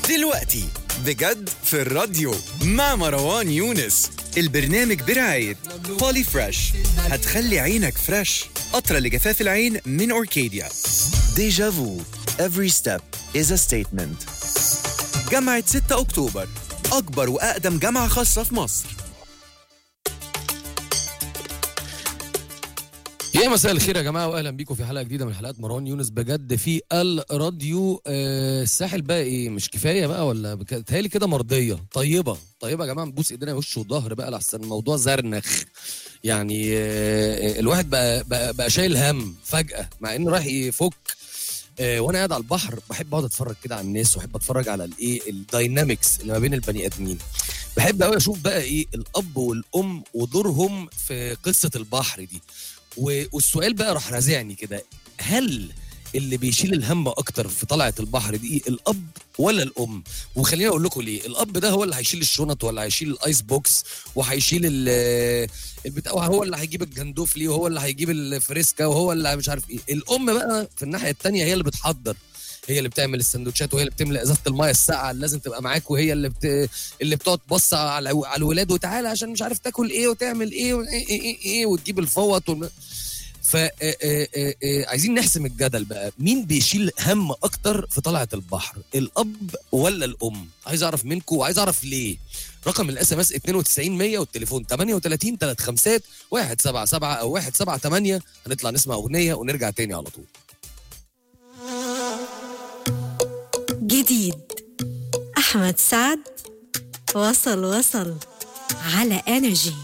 دلوقتي بجد في الراديو مع مروان يونس البرنامج برعاية بولي فريش هتخلي عينك فريش قطرة لجفاف العين من أوركيديا ديجا فو Every step is a statement جامعة 6 أكتوبر أكبر وأقدم جامعة خاصة في مصر يا مساء الخير يا جماعه واهلا بيكم في حلقه جديده من حلقات مروان يونس بجد في الراديو آه الساحل بقى ايه مش كفايه بقى ولا بتهيألي كده مرضيه طيبه طيبه يا جماعه نبوس ايدينا وش وظهر بقى لحسن الموضوع زرنخ يعني آه الواحد بقى, بقى بقى شايل هم فجاه مع انه رايح يفك آه وانا قاعد على البحر بحب اقعد اتفرج كده على الناس واحب اتفرج على الايه الداينامكس اللي ما بين البني ادمين بحب قوي اشوف بقى ايه الاب والام ودورهم في قصه البحر دي و- والسؤال بقى راح رازعني كده هل اللي بيشيل الهم اكتر في طلعه البحر دي الاب ولا الام وخليني اقول لكم ليه الاب ده هو اللي هيشيل الشنط ولا هيشيل الايس بوكس وهيشيل ال- البتاع هو اللي هيجيب الجندوفلي وهو اللي هيجيب الفريسكا وهو اللي مش عارف ايه الام بقى في الناحيه التانية هي اللي بتحضر هي اللي بتعمل السندوتشات وهي اللي بتملى ازازه الميه الساقعه اللي لازم تبقى معاك وهي اللي بت... اللي بتقعد تبص على على الولاد وتعالى عشان مش عارف تاكل ايه وتعمل ايه وايه ايه, إيه, إيه وتجيب الفوط والم... ف آه، آه، آه، آه، عايزين نحسم الجدل بقى مين بيشيل هم اكتر في طلعه البحر الاب ولا الام عايز اعرف منكم وعايز اعرف ليه رقم الاس ام اس 92100 والتليفون 38 35 177 او 178 هنطلع نسمع اغنيه ونرجع تاني على طول جديد أحمد سعد وصل وصل على انرجي